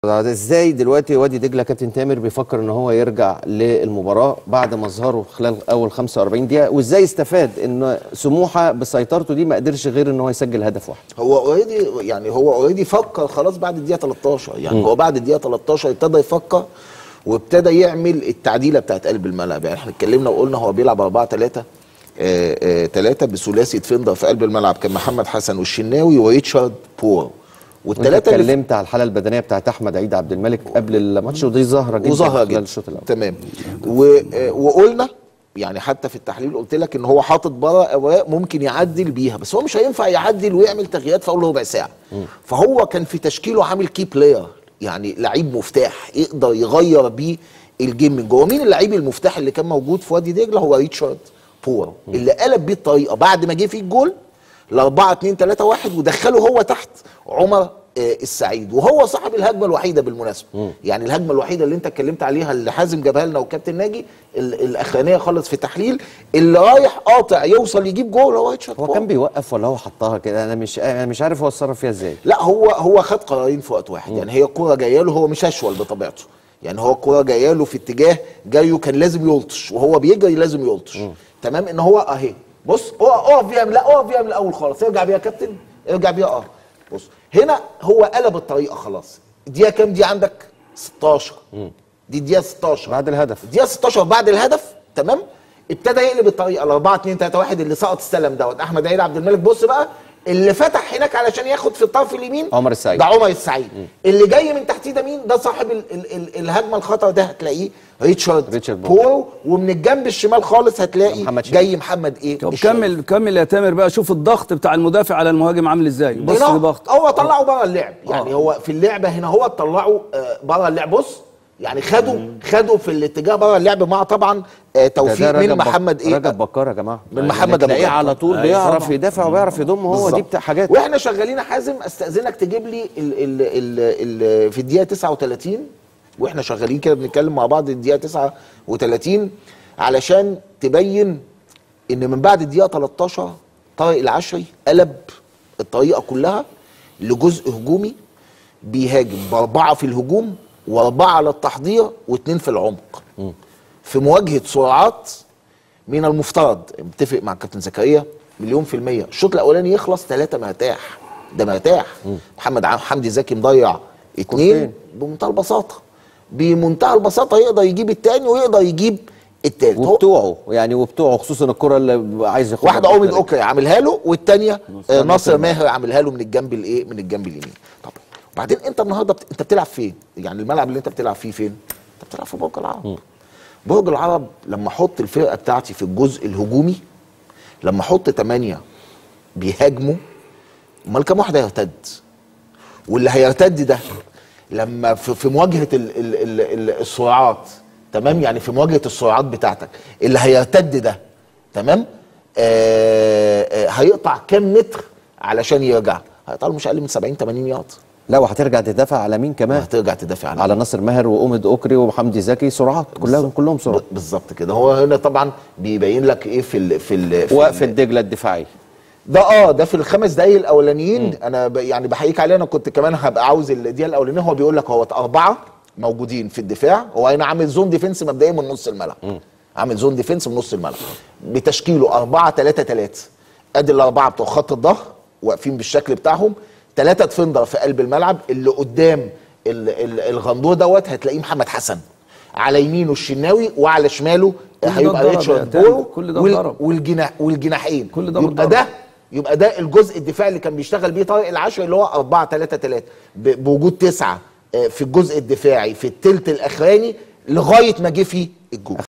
ازاي دلوقتي وادي دجله كابتن تامر بيفكر ان هو يرجع للمباراه بعد مظهره خلال اول 45 دقيقه وازاي استفاد ان سموحه بسيطرته دي ما قدرش غير ان هو يسجل هدف واحد هو اوريدي يعني هو اوريدي فكر خلاص بعد الدقيقه 13 يعني م. هو بعد الدقيقه 13 ابتدى يفكر وابتدى يعمل التعديله بتاعت قلب الملعب يعني احنا اتكلمنا وقلنا هو بيلعب 4 3 3 بثلاثي ديفندر في قلب الملعب كان محمد حسن والشناوي وريتشارد بور والثلاثه اتكلمت على الحاله البدنيه بتاعت احمد عيد عبد الملك قبل الماتش ودي ظاهره جدا وظاهره جدا الشوط الاول تمام و... وقلنا يعني حتى في التحليل قلت لك ان هو حاطط بره اوراق ممكن يعدل بيها بس هو مش هينفع يعدل ويعمل تغييرات في اول ربع ساعه م. فهو كان في تشكيله عامل كي بلاير يعني لعيب مفتاح يقدر يغير بيه الجيم من جوه مين اللعيب المفتاح اللي كان موجود في وادي دجله هو ريتشارد بور اللي قلب بيه الطريقه بعد ما جه فيه الجول ل 4 2 3 1 ودخله هو تحت عمر السعيد وهو صاحب الهجمه الوحيده بالمناسبه م. يعني الهجمه الوحيده اللي انت اتكلمت عليها اللي حازم جابها لنا والكابتن ناجي الاخرانيه خالص في تحليل اللي رايح قاطع يوصل يجيب جول هو ريتشارد هو كان بيوقف ولا هو حطها كده انا مش انا مش عارف هو اتصرف فيها ازاي لا هو هو خد قرارين في وقت واحد م. يعني هي الكوره جايه له هو مش اشول بطبيعته يعني هو الكوره جايه له في اتجاه جايه كان لازم يلطش وهو بيجري لازم يلطش م. تمام ان هو اهي بص اقف بيها لا اقف بيها من الاول خالص ارجع بيها يا كابتن ارجع بيها اه بص هنا هو قلب الطريقه خلاص الدقيقه كام دي عندك 16 م. دي الدقيقه 16 بعد الهدف الدقيقه 16 بعد الهدف تمام ابتدى يقلب الطريقه ال 4 2 3 1 اللي سقط السلم دوت احمد عيد عبد الملك بص بقى اللي فتح هناك علشان ياخد في الطرف اليمين عمر السعيد ده عمر السعيد م. اللي جاي من تحتيه ده مين ده صاحب ال ال ال الهجمه الخطر ده هتلاقيه ريتشارد, ريتشارد بورو ومن الجنب الشمال خالص هتلاقي محمد جاي محمد ايه طب كمل كمل يا تامر بقى شوف الضغط بتاع المدافع على المهاجم عامل ازاي بص الضغط هو طلعه بره اللعب يعني آه. هو في اللعبه هنا هو طلعه بره اللعب بص يعني خدوا خدوا في الاتجاه بره اللعب مع طبعا آه توفيق من محمد ايه رجب بكار يا جماعه من محمد ابو بكر على طول بيعرف يدافع وبيعرف يضم هو دي بتاع حاجات واحنا شغالين حازم استاذنك تجيب لي ال ال ال ال في الدقيقه 39 واحنا شغالين كده بنتكلم مع بعض الدقيقه 39 علشان تبين ان من بعد الدقيقه 13 طارق العشري قلب الطريقه كلها لجزء هجومي بيهاجم باربعه في الهجوم واربعه على التحضير واثنين في العمق م. في مواجهه سرعات من المفترض متفق مع كابتن زكريا مليون في المية الشوط الأولاني يخلص ثلاثة مرتاح ده مرتاح م. محمد حمدي زكي مضيع اثنين بمنتهى البساطة بمنتهى البساطة يقدر يجيب الثاني ويقدر يجيب الثالث وبتوعه يعني وبتوعه خصوصا الكرة اللي عايز ياخدها واحدة اوميد اوكري عاملها له والثانيه آه ناصر ماهر عاملها له من الجنب الايه من الجنب اليمين طب وبعدين انت النهارده بت... انت بتلعب فين؟ يعني الملعب اللي انت بتلعب فيه فين؟ انت بتلعب في برج العرب. م. برج العرب لما احط الفرقه بتاعتي في الجزء الهجومي لما احط ثمانيه بيهاجموا امال كام واحد هيرتد؟ واللي هيرتد ده لما في, في مواجهه ال... ال... ال... ال... السرعات تمام يعني في مواجهه السرعات بتاعتك اللي هيرتد ده تمام آه... آه... هيقطع كام متر علشان يرجع؟ هيقطع له مش اقل من 70 80 يارد لا وهترجع تدافع على مين كمان؟ هترجع تدافع على, على ناصر ماهر واومد اوكري وحمدي زكي سرعات كلهم كلهم سرعات بالظبط كده هو هنا طبعا بيبين لك ايه في ال في ال في وقف الدجله الدفاعي ده اه ده في الخمس دقايق الاولانيين م. انا ب يعني بحييك عليه انا كنت كمان هبقى عاوز الدقيقه الاولانيه هو بيقول لك هو اربعه موجودين في الدفاع هو هنا عامل زون ديفنس مبدئيا من نص الملعب م. عامل زون ديفنس من نص الملعب بتشكيله 4 3 3 ادي الاربعه بتوع خط الظهر واقفين بالشكل بتاعهم ثلاثة ديفندر في قلب الملعب اللي قدام الغندور دوت هتلاقيه محمد حسن على يمينه الشناوي وعلى شماله هيبقى ريتشارد بورو كل ده وال والجناح والجناحين كل ده يبقى ده يبقى ده الجزء الدفاعي اللي كان بيشتغل بيه طارق العشري اللي هو 4 3 3 بوجود تسعه في الجزء الدفاعي في الثلث الاخراني لغايه ما جه فيه الجول